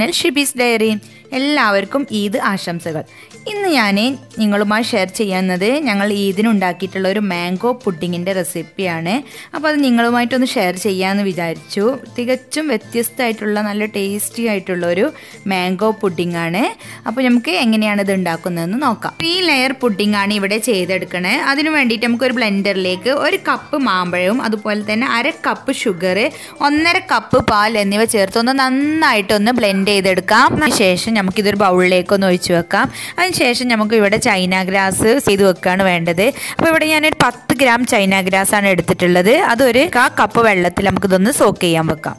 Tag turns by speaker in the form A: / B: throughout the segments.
A: channel Shibi's diary എല്ലാവർക്കും ഈദ് ആശംസകൾ ഇന്ന് ഞാൻ നിങ്ങളുമായി ഷെയർ ചെയ്യുന്നത് ഞങ്ങൾ ഈദിന് ഉണ്ടാക്കിയിട്ടുള്ള ഒരു മാംഗോ പുഡിങ്ങിൻ്റെ റെസിപ്പിയാണ് അപ്പോൾ അത് നിങ്ങളുമായിട്ടൊന്ന് ഷെയർ ചെയ്യാമെന്ന് വിചാരിച്ചു തികച്ചും വ്യത്യസ്തമായിട്ടുള്ള നല്ല ടേസ്റ്റി ആയിട്ടുള്ള ഒരു മാംഗോ പുഡിംഗ് ആണ് അപ്പോൾ നമുക്ക് എങ്ങനെയാണ് ഇത് ഉണ്ടാക്കുന്നതെന്ന് നോക്കാം ത്രീ ലെയർ പുഡിംഗ് ആണ് ഇവിടെ ചെയ്തെടുക്കണേ അതിന് വേണ്ടിയിട്ട് നമുക്ക് ഒരു ബ്ലെൻഡറിലേക്ക് ഒരു കപ്പ് മാമ്പഴവും അതുപോലെ തന്നെ അര കപ്പ് ഷുഗർ ഒന്നര കപ്പ് പാൽ എന്നിവ ചേർത്ത് ഒന്ന് നന്നായിട്ടൊന്ന് ബ്ലെൻഡ് ചെയ്തെടുക്കാം അതിനുശേഷം നമുക്കിതൊരു ബൗളിലേക്ക് ഒന്ന് ഒഴിച്ചു വെക്കാം അതിനുശേഷം നമുക്ക് ഇവിടെ ചൈന ഗ്രാസ് ചെയ്ത് വെക്കുകയാണ് വേണ്ടത് അപ്പോൾ ഇവിടെ ഞാനൊരു പത്ത് ഗ്രാം ചൈന ഗ്രാസ് ആണ് എടുത്തിട്ടുള്ളത് അതൊരു കാ കപ്പ് വെള്ളത്തിൽ നമുക്കിതൊന്ന് സോക്ക് ചെയ്യാൻ വെക്കാം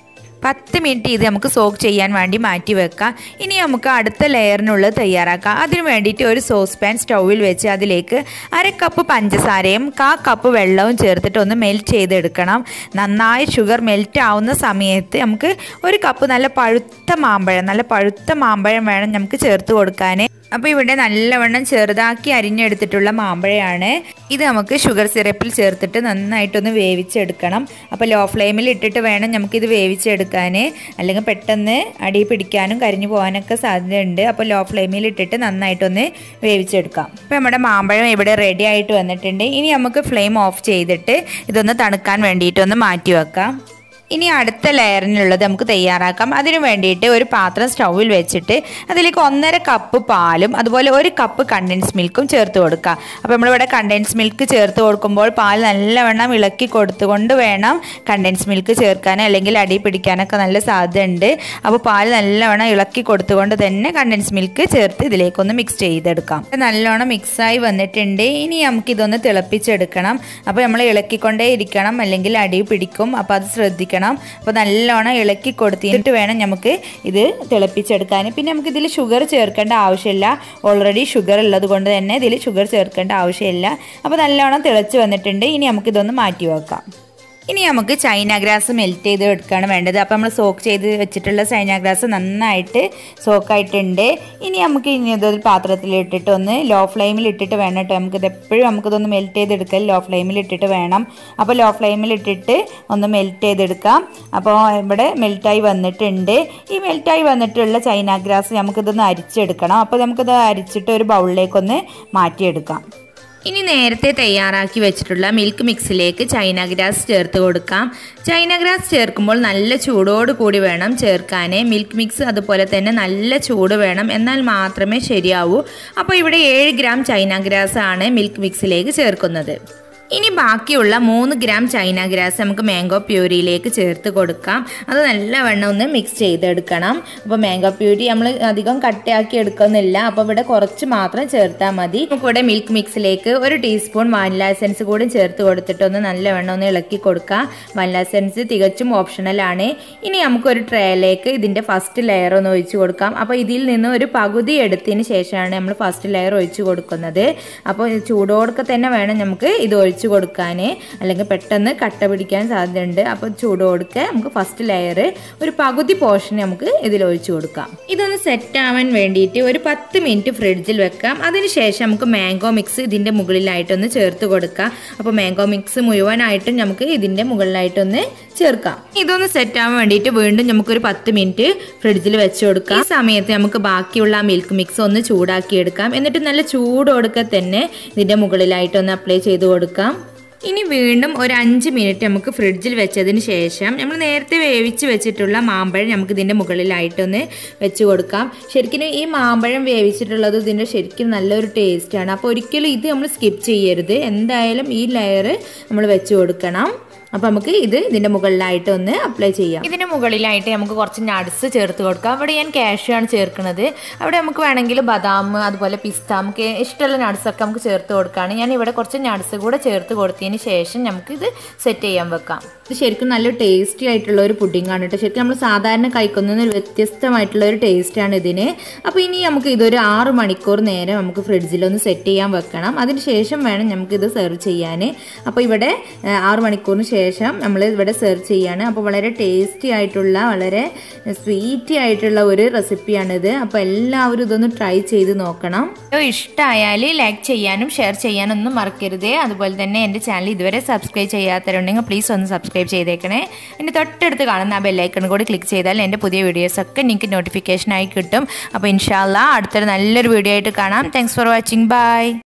A: പത്ത് മിനിറ്റ് ഇത് നമുക്ക് സോക്ക് ചെയ്യാൻ വേണ്ടി മാറ്റി വെക്കാം ഇനി നമുക്ക് അടുത്ത ലെയറിനുള്ളത് തയ്യാറാക്കാം അതിന് വേണ്ടിയിട്ട് ഒരു സോസ് പാൻ സ്റ്റൗവിൽ വെച്ച് അതിലേക്ക് അര കപ്പ് പഞ്ചസാരയും കാ കപ്പ് വെള്ളവും ചേർത്തിട്ട് ഒന്ന് മെൽറ്റ് ചെയ്തെടുക്കണം നന്നായി ഷുഗർ മെൽറ്റ് ആവുന്ന സമയത്ത് നമുക്ക് ഒരു കപ്പ് നല്ല പഴുത്ത മാമ്പഴം നല്ല പഴുത്ത മാമ്പഴം വേണം നമുക്ക് ചേർത്ത് കൊടുക്കാൻ അപ്പോൾ ഇവിടെ നല്ലവണ്ണം ചെറുതാക്കി അരിഞ്ഞെടുത്തിട്ടുള്ള മാമ്പഴമാണ് ഇത് നമുക്ക് ഷുഗർ സിറപ്പിൽ ചേർത്തിട്ട് നന്നായിട്ടൊന്ന് വേവിച്ചെടുക്കണം അപ്പോൾ ലോ ഫ്ലെയിമിൽ ഇട്ടിട്ട് വേണം നമുക്കിത് വേവിച്ചെടുക്കാൻ അല്ലെങ്കിൽ പെട്ടെന്ന് അടി പിടിക്കാനും കരിഞ്ഞു പോകാനൊക്കെ സാധ്യതയുണ്ട് അപ്പോൾ ലോ ഫ്ലെയിമിൽ ഇട്ടിട്ട് നന്നായിട്ടൊന്ന് വേവിച്ചെടുക്കാം അപ്പോൾ നമ്മുടെ മാമ്പഴം ഇവിടെ റെഡി ആയിട്ട് വന്നിട്ടുണ്ട് ഇനി നമുക്ക് ഫ്ലെയിം ഓഫ് ചെയ്തിട്ട് ഇതൊന്ന് തണുക്കാൻ വേണ്ടിയിട്ടൊന്ന് മാറ്റി വെക്കാം ഇനി അടുത്ത ലെയറിനുള്ളത് നമുക്ക് തയ്യാറാക്കാം അതിനു വേണ്ടിയിട്ട് ഒരു പാത്രം സ്റ്റൗവിൽ വെച്ചിട്ട് അതിലേക്ക് ഒന്നര കപ്പ് പാലും അതുപോലെ ഒരു കപ്പ് കണ്ടൻസ് മിൽക്കും ചേർത്ത് കൊടുക്കുക അപ്പോൾ നമ്മളിവിടെ കണ്ടൻസ് മിൽക്ക് ചേർത്ത് കൊടുക്കുമ്പോൾ പാൽ നല്ലവണ്ണം ഇളക്കി കൊടുത്തുകൊണ്ട് വേണം കണ്ടൻസ് മിൽക്ക് ചേർക്കാൻ അല്ലെങ്കിൽ അടി പിടിക്കാനൊക്കെ നല്ല സാധ്യതയുണ്ട് അപ്പോൾ പാൽ നല്ലവണ്ണം ഇളക്കി കൊടുത്തുകൊണ്ട് തന്നെ കണ്ടൻസ് മിൽക്ക് ചേർത്ത് ഇതിലേക്കൊന്ന് മിക്സ് ചെയ്തെടുക്കാം നല്ലോണം മിക്സായി വന്നിട്ടുണ്ട് ഇനി നമുക്കിതൊന്ന് തിളപ്പിച്ചെടുക്കണം അപ്പോൾ നമ്മൾ ഇളക്കിക്കൊണ്ടേ ഇരിക്കണം അല്ലെങ്കിൽ അടി പിടിക്കും അപ്പോൾ അത് ശ്രദ്ധിക്കണം വെക്കണം അപ്പോൾ നല്ലോണം ഇളക്കി കൊടുത്തിട്ട് വേണം നമുക്ക് ഇത് തിളപ്പിച്ചെടുക്കാൻ പിന്നെ നമുക്ക് ഇതിൽ ഷുഗർ ചേർക്കേണ്ട ആവശ്യമില്ല ഓൾറെഡി ഷുഗർ ഉള്ളത് കൊണ്ട് തന്നെ ഇതിൽ ഷുഗർ ചേർക്കേണ്ട ആവശ്യമില്ല അപ്പോൾ നല്ലോണം തിളച്ച് വന്നിട്ടുണ്ട് ഇനി നമുക്കിതൊന്ന് മാറ്റി വെക്കാം ഇനി നമുക്ക് ചൈന ഗ്രാസ് മെൽറ്റ് ചെയ്ത് എടുക്കുകയാണ് വേണ്ടത് അപ്പോൾ നമ്മൾ സോക്ക് ചെയ്ത് വെച്ചിട്ടുള്ള ചൈന ഗ്രാസ് നന്നായിട്ട് സോക്കായിട്ടുണ്ട് ഇനി നമുക്ക് ഇനി ഇതൊരു പാത്രത്തിൽ ഇട്ടിട്ട് ഒന്ന് ലോ ഫ്ലെയിമിൽ ഇട്ടിട്ട് വേണം കേട്ടോ നമുക്കിത് എപ്പോഴും നമുക്കിതൊന്ന് മെൽറ്റ് ചെയ്തെടുക്കൽ ലോ ഫ്ലെയിമിൽ ഇട്ടിട്ട് വേണം അപ്പോൾ ലോ ഫ്ലെയിമിൽ ഇട്ടിട്ട് ഒന്ന് മെൽറ്റ് ചെയ്തെടുക്കാം അപ്പോൾ ഇവിടെ മെൽറ്റായി വന്നിട്ടുണ്ട് ഈ മെൽറ്റായി വന്നിട്ടുള്ള ചൈന ഗ്രാസ് നമുക്കിതൊന്ന് അരിച്ചെടുക്കണം അപ്പോൾ നമുക്കിത് അരിച്ചിട്ട് ഒരു ബൗളിലേക്കൊന്ന് മാറ്റിയെടുക്കാം ഇനി നേരത്തെ തയ്യാറാക്കി വെച്ചിട്ടുള്ള മിൽക്ക് മിക്സിലേക്ക് ചൈന ഗ്രാസ് ചേർത്ത് കൊടുക്കാം ചൈന ഗ്രാസ് ചേർക്കുമ്പോൾ നല്ല ചൂടോട് കൂടി വേണം ചേർക്കാൻ മിൽക്ക് മിക്സ് അതുപോലെ തന്നെ നല്ല ചൂട് വേണം എന്നാൽ മാത്രമേ ശരിയാവൂ അപ്പോൾ ഇവിടെ ഏഴ് ഗ്രാം ചൈന ഗ്രാസ് ആണ് മിൽക്ക് മിക്സിലേക്ക് ചേർക്കുന്നത് ഇനി ബാക്കിയുള്ള മൂന്ന് ഗ്രാം ചൈന ഗ്രാസ് നമുക്ക് മാംഗോ പ്യൂരിയിലേക്ക് ചേർത്ത് കൊടുക്കാം അത് നല്ലവണ്ണം ഒന്ന് മിക്സ് ചെയ്തെടുക്കണം അപ്പോൾ മാംഗോ പ്യൂരി നമ്മൾ അധികം കട്ടയാക്കി എടുക്കുന്നില്ല അപ്പോൾ ഇവിടെ കുറച്ച് മാത്രം ചേർത്താൽ മതി നമുക്ക് ഇവിടെ മിൽക്ക് മിക്സിലേക്ക് ഒരു ടീസ്പൂൺ വാനില എസൻസ് കൂടി ചേർത്ത് കൊടുത്തിട്ട് ഒന്ന് നല്ലവണ്ണം ഒന്ന് ഇളക്കി കൊടുക്കാം വാനില എസൻസ് തികച്ചും ഓപ്ഷണലാണ് ഇനി നമുക്കൊരു ട്രേയിലേക്ക് ഇതിൻ്റെ ഫസ്റ്റ് ലെയർ ഒന്ന് ഒഴിച്ച് കൊടുക്കാം അപ്പോൾ ഇതിൽ നിന്ന് ഒരു പകുതി എടുത്തതിന് ശേഷമാണ് നമ്മൾ ഫസ്റ്റ് ലെയർ ഒഴിച്ച് കൊടുക്കുന്നത് അപ്പോൾ ചൂടോടൊക്കെ തന്നെ വേണം നമുക്ക് ഇത് ഒഴിച്ച് ഒഴിച്ച് കൊടുക്കാൻ അല്ലെങ്കിൽ പെട്ടെന്ന് കട്ട പിടിക്കാൻ സാധ്യതയുണ്ട് അപ്പോൾ ചൂടോടുക്കെ നമുക്ക് ഫസ്റ്റ് ലെയർ ഒരു പകുതി പോർഷൻ നമുക്ക് ഇതിൽ ഒഴിച്ച് കൊടുക്കാം ഇതൊന്ന് സെറ്റ് ആവാൻ വേണ്ടിയിട്ട് ഒരു പത്ത് മിനിറ്റ് ഫ്രിഡ്ജിൽ വെക്കാം അതിനുശേഷം നമുക്ക് മാംഗോ മിക്സ് ഇതിൻ്റെ മുകളിലായിട്ടൊന്ന് ചേർത്ത് കൊടുക്കാം അപ്പോൾ മാംഗോ മിക്സ് മുഴുവനായിട്ടും നമുക്ക് ഇതിൻ്റെ മുകളിലായിട്ടൊന്ന് ചേർക്കാം ഇതൊന്ന് സെറ്റ് ആവാൻ വേണ്ടിയിട്ട് വീണ്ടും നമുക്കൊരു പത്ത് മിനിറ്റ് ഫ്രിഡ്ജിൽ വെച്ച് കൊടുക്കാം ഈ സമയത്ത് നമുക്ക് ബാക്കിയുള്ള ആ മിൽക്ക് മിക്സ് ഒന്ന് ചൂടാക്കി എടുക്കാം എന്നിട്ട് നല്ല ചൂടോടുക്കെ തന്നെ ഇതിൻ്റെ മുകളിലായിട്ടൊന്ന് അപ്ലൈ ചെയ്ത് കൊടുക്കാം ഇനി വീണ്ടും ഒരു അഞ്ച് മിനിറ്റ് നമുക്ക് ഫ്രിഡ്ജിൽ വെച്ചതിന് ശേഷം നമ്മൾ നേരത്തെ വേവിച്ച് വെച്ചിട്ടുള്ള മാമ്പഴം നമുക്ക് ഇതിൻ്റെ മുകളിലായിട്ടൊന്ന് വെച്ച് കൊടുക്കാം ശരിക്കും ഈ മാമ്പഴം വേവിച്ചിട്ടുള്ളത് ഇതിൻ്റെ ശരിക്കും നല്ലൊരു ടേസ്റ്റാണ് അപ്പോൾ ഒരിക്കലും ഇത് നമ്മൾ സ്കിപ്പ് ചെയ്യരുത് എന്തായാലും ഈ ലെയർ നമ്മൾ വെച്ച് കൊടുക്കണം അപ്പോൾ നമുക്ക് ഇത് ഇതിൻ്റെ മുകളിലായിട്ട് ഒന്ന് അപ്ലൈ ചെയ്യാം ഇതിൻ്റെ മുകളിലായിട്ട് നമുക്ക് കുറച്ച് നട്സ് ചേർത്ത് കൊടുക്കാം അവിടെ ഞാൻ കാഷ്യൂ ആണ് ചേർക്കുന്നത് അവിടെ നമുക്ക് വേണമെങ്കിൽ ബദാം അതുപോലെ പിസ്ത നമുക്ക് ഇഷ്ടമുള്ള നട്സൊക്കെ നമുക്ക് ചേർത്ത് കൊടുക്കുകയാണ് ഞാൻ ഇവിടെ കുറച്ച് നട്സ് കൂടെ ചേർത്ത് കൊടുത്തതിന് ശേഷം നമുക്ക് ഇത് സെറ്റ് ചെയ്യാൻ വെക്കാം ഇത് ശരിക്കും നല്ല ടേസ്റ്റി ആയിട്ടുള്ള ഒരു പുഡിംഗ് ആണ് കേട്ടോ ശരിക്കും നമ്മൾ സാധാരണ കഴിക്കുന്ന ഒരു വ്യത്യസ്തമായിട്ടുള്ള ഒരു ടേസ്റ്റാണ് ഇതിന് അപ്പോൾ ഇനി നമുക്ക് ഇതൊരു ആറ് മണിക്കൂർ നേരം നമുക്ക് ഫ്രിഡ്ജിലൊന്ന് സെറ്റ് ചെയ്യാൻ വെക്കണം അതിന് ശേഷം വേണം നമുക്കിത് സെർവ് ചെയ്യാൻ അപ്പോൾ ഇവിടെ ആറ് മണിക്കൂറിന് ശേഷം ശേഷം നമ്മൾ ഇവിടെ സെർവ് ചെയ്യാണ് അപ്പോൾ വളരെ ടേസ്റ്റി ആയിട്ടുള്ള വളരെ സ്വീറ്റി ആയിട്ടുള്ള ഒരു റെസിപ്പിയാണിത് അപ്പോൾ എല്ലാവരും ഇതൊന്ന് ട്രൈ ചെയ്ത് നോക്കണം ഇഷ്ടമായാൽ ലൈക്ക് ചെയ്യാനും ഷെയർ ചെയ്യാനും ഒന്നും മറക്കരുത് അതുപോലെ തന്നെ എൻ്റെ ചാനൽ ഇതുവരെ സബ്സ്ക്രൈബ് ചെയ്യാത്തവരുണ്ടെങ്കിൽ പ്ലീസ് ഒന്ന് സബ്സ്ക്രൈബ് ചെയ്തേക്കണേ എൻ്റെ തൊട്ടടുത്ത് കാണുന്ന ആ ബെല്ലൈക്കൺ കൂടി ക്ലിക്ക് ചെയ്താൽ എൻ്റെ പുതിയ വീഡിയോസൊക്കെ നിങ്ങൾക്ക് നോട്ടിഫിക്കേഷനായി കിട്ടും അപ്പോൾ ഇൻഷാല്ല അടുത്തൊരു നല്ലൊരു വീഡിയോ ആയിട്ട് കാണാം താങ്ക്സ് ഫോർ വാച്ചിങ് ബൈ